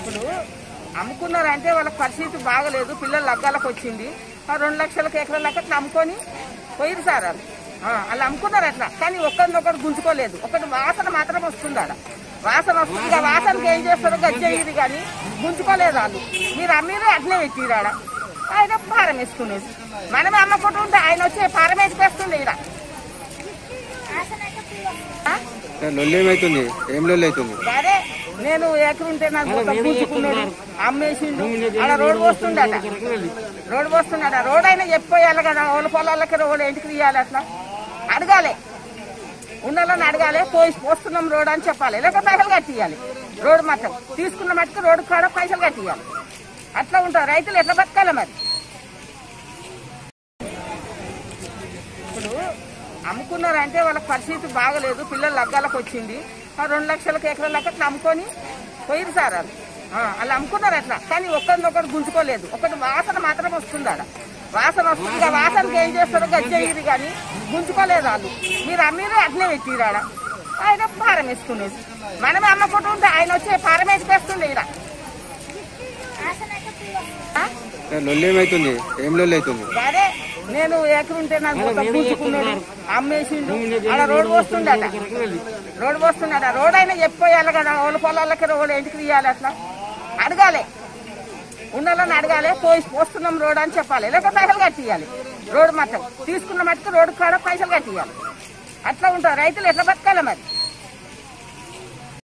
ఇప్పుడు అమ్ముకున్నారంటే వాళ్ళ పరిస్థితి బాగలేదు పిల్లలు లగ్గాలకు వచ్చింది ఆ రెండు లక్షలకు ఎకరాల లెక్క అట్లా అమ్ముకొని పోయిరు సార్ వాళ్ళు ఆ, వాళ్ళు అమ్ముకున్నారు అట్లా కానీ ఒక్కరినొకరు గుంజుకోలేదు ఒకటి వాసన మాత్రం వస్తుంది ఆడ వాసన వస్తుంది ఆ వాసనకి ఏం చేస్తారో గజ్జయ్యేది కానీ గుంజుకోలేదు వాళ్ళు మీరు అమ్మీరు అట్లే పెట్టిరు ఆడ ఆయన పారం వేసుకునేది మనమే అమ్మకుంటుంటే ఆయన వచ్చి పారం వేసుకొస్తుంది ఈడ ఆ? లొల్లి ఏమైతుంది ఏం లొల్లి అవుతుంది సరే నేను ఎక్కడుంటే నాకు మొత్తం పూచుకున్నాడు అమ్మేసిండు అలా రోడ్డు పోస్తుండట రోడ్డు పోస్తున్నాడ రోడ్ అయినా చెప్పేయాలి కదా వాళ్ళ పొలాలకి రోడ్ ఇంటికి తీయాలి అట్లా అడగాలి ఉన్నోళ్ళని అడగాలి పోయి పోస్తున్నాం రోడ్ అని చెప్పాలి లేకపోతే పైసలు కట్టియాలి రోడ్డు మొత్తం తీసుకున్న మట్టుకు రోడ్డు కాడ పైసలు కట్టియాలి అట్లా ఉంటారు రైతులు ఎట్లా బతకాలి మరి ఇప్పుడు అమ్ముకున్నారంటే వాళ్ళ పరిస్థితి బాగలేదు పిల్లలు లగ్గాలకు వచ్చింది ఆ రెండు లక్షలకు ఎకరాల లెక్క అట్లా అమ్ముకొని పోయిరు సార్ వాళ్ళు ఆ, వాళ్ళు అమ్ముకున్నారు అట్లా కానీ ఒక్కరినొకరు గుంజుకోలేదు ఒకటి వాసన మాత్రం వస్తుంది ఆడ వాసన వస్తుంది ఆ వాసనకి ఏం చేస్తారో గజ్జయ్యేది కానీ గుంజుకోలేదు వాళ్ళు మీరు అమ్మీరు అట్లే పెట్టిరు ఆడ ఆయన పారం వేసుకునేది మనమే అమ్మకుంటుంటే ఆయన వచ్చి పారం వేసుకొస్తుంది ఈడ ఆ? లొల్లి ఏమైతుంది ఏం లొల్లి అవుతుంది సరే నేను ఎక్కడుంటే నాకు మొత్తం పూచుకున్నాడు అమ్మేసిండు అలా రోడ్డు పోస్తుండట రోడ్డు పోస్తున్నాడ రోడ్ అయినా చెప్పేయాలి కదా వాళ్ళ పొలాలకి రోడ్ ఇంటికి తీయాలి అట్లా అడగాలి ఉన్నోళ్ళని అడగాలి పోయి పోస్తున్నాం రోడ్ అని చెప్పాలి లేకపోతే పైసలు కట్టియాలి రోడ్డు మొత్తం తీసుకున్న మట్టుకు రోడ్డు కాడ పైసలు కట్టియాలి అట్లా ఉంటారు రైతులు ఎట్లా బతకాలి మరి